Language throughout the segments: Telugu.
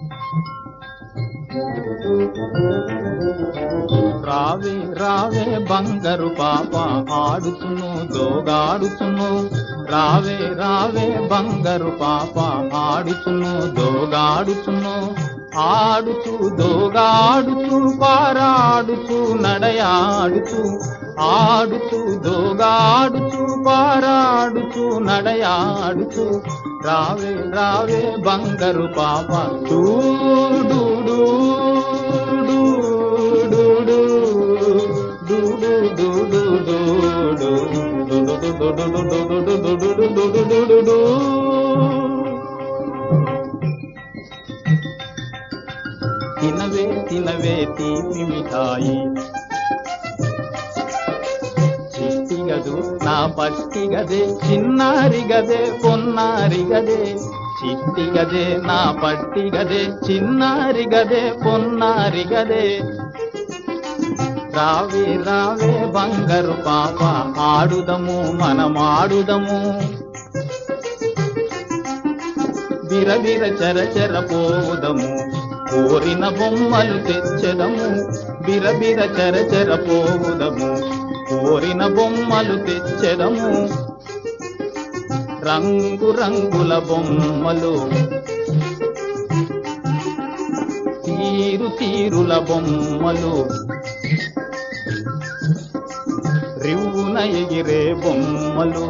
రావే రావే బంగారు పాప ఆడుతును దోగాడుతును రావే రావే బంగారు పాప ఆడుతును దోగాడుతును ఆడుతూ దోగాడుతూ పారాడుతూ నడయాడుతూ ఆడుతూ దోగాడుతూ పారాడుతూ నడయాడుతూ రావే రావే బంగారు పాప చూడు తినవే తినవే తీపి మిఠాయి చిట్టిగదు నా పట్టి గదే చిన్నారి గదే పొన్నారి గదే చిట్టి గదే నా పట్టి గదే చిన్నారి గదే పొన్నారి గదే రావే రావే బంగారు పాప ఆడుదము మనమాడుదము బిరబిర చరచర పోవుదము కోరిన బొమ్మలు తెచ్చదము బిరబిర చరచర పోవుదము కోరిన బొమ్మలు తెచ్చదము రంగు రంగుల బొమ్మలు తీరు తీరుల బొమ్మలు రివ్వున ఎగిరే బొమ్మలు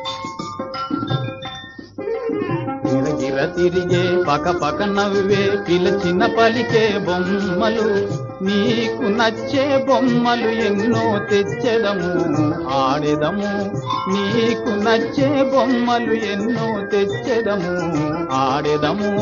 గిరగిర తిరిగే పక పక నవ్వే పిలచిన పలికే బొమ్మలు నీకు నచ్చే బొమ్మలు ఎన్నో తెచ్చెదము ఆడెదము నీకు నచ్చే బొమ్మలు ఎన్నో తెచ్చెదము ఆడెదము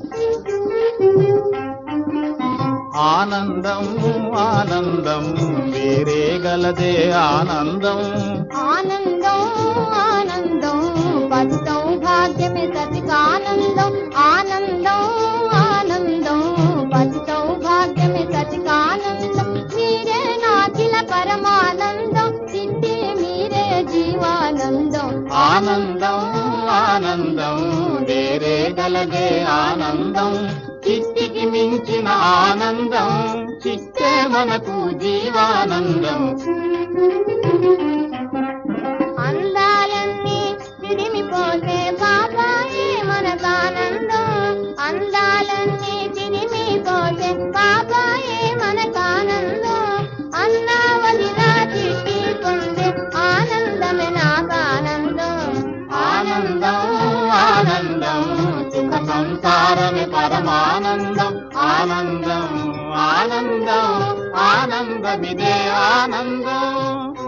ఆనందం ఆనందం వేరే గలదే ఆనందం ఆనందం ఆనందం పతి సౌభాగ్యమే సతికానందం ఆనందం ఆనందం పతి సౌభాగ్యమే సతికానందం మీరే నాకిల పరమానందం సిద్ధి మీరే జీవానందం ఆనందం ఆనందం వేరే గలదే ఆనందం చిట్టికి మించిన ఆనందం చిట్టే మనకు జీవానందం అందాలన్నీ తిరిమిపోతే బాబాయే మనకానందం అందాలన్నీ తిరిమిపోతే బాబాయే మనకానందం అన్నా వదిలా చిట్టి పొందే ఆనందమే నాకానందం ఆనందం ఆనందం సుఖ సంసారమే పరమానందం ఆనందం ఆనందం ఆనందమిదే ఆనందం